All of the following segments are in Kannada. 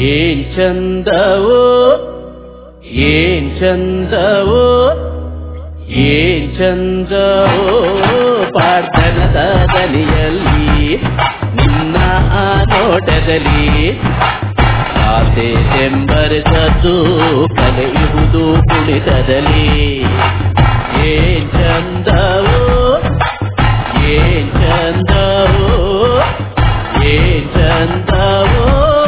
ಏನ್ ಚಂದವೋ ಏನ್ ಚಂದವೋ ಏನ್ ಚಂದವೋ ಪಾರ್ಥನದ ದನಿಯಲ್ಲಿ ನಿನ್ನ ಆ ನೋಟದಲ್ಲಿ ಆಸೆ ಎಂಬರಿಸದ್ದು ಕಲೆಯುವುದು ಕುಣಿತದಲ್ಲಿ ಏನ್ ಚಂದವೋ ಏನ್ ಚಂದವೋ ಏನ್ ಚಂದವೋ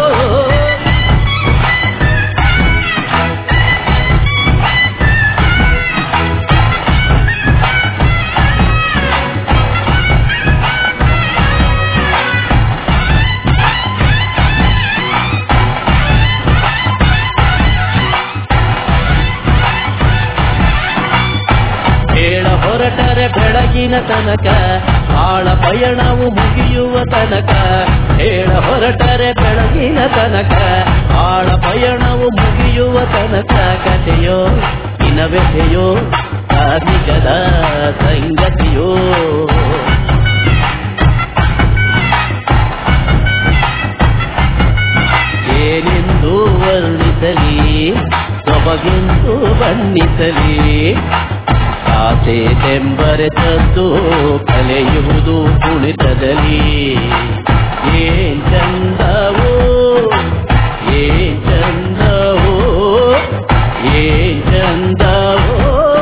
ಹೇಳ ಹೊರಟರೆ ಬೆಳಗಿನ ತನಕ ಆಳ ಪಯಣವು ಮುಗಿಯುವ ತನಕ ಹೇಳ ಹೊರಟರೆ ಬೆಳಗಿನ ತನಕ ಆಳ ಪಯಣವು ಮುಗಿಯುವ ತನಕ ಕಥೆಯೋ ಇನವೆಸೆಯೋ ಕಾರ್ಮಿಕದ ಸಂಗತಿಯೋ ಏನೆಂದು ವರ್ಣಿಸಲಿ ಸೊಬಗೆಂದು ಬಣ್ಣಿಸಲಿ ಆಸೆ ತೆಂಬರೆತದ್ದು ಕಲೆಯುವುದು ಕುಣಿತದಲ್ಲಿ ಏನ್ ಚಂದವೋ ಏನ್ ಚಂದವೋ ಏನ್ ಚಂದವೋ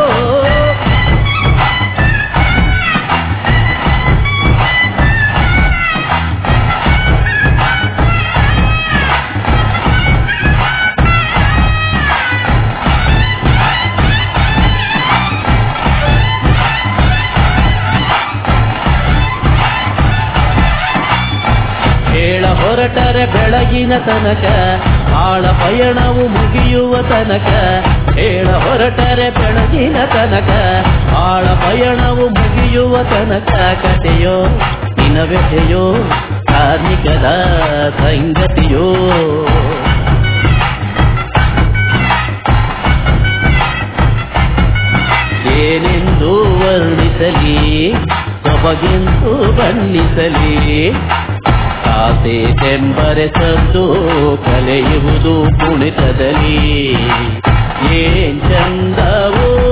ಹೇಳ ಹೊರಟರೆ ಬೆಳಗಿನ ತನಕ ಆಳ ಪಯಣವು ಮುಗಿಯುವ ತನಕ ಹೇಳ ಹೊರಟರೆ ಬೆಳಗಿನ ತನಕ ಆಳ ಪಯಣವು ಮುಗಿಯುವ ತನಕ ಕಥೆಯೋ ಇನವೆಸೆಯೋ ಕಾರ್ಮಿಕದ ಸಂಗತಿಯೋ ಏನೆಂದು ವರ್ಣಿಸಲಿ ಸೊಬಗೆಂದು ಬಣ್ಣಿಸಲಿ ಆಸೆ ತೆಂಬರೆಸದ್ದು ಕಲೆಯುವುದು ಕುಣಿತದಲ್ಲಿ ಏನ್ ಚಂದವೋ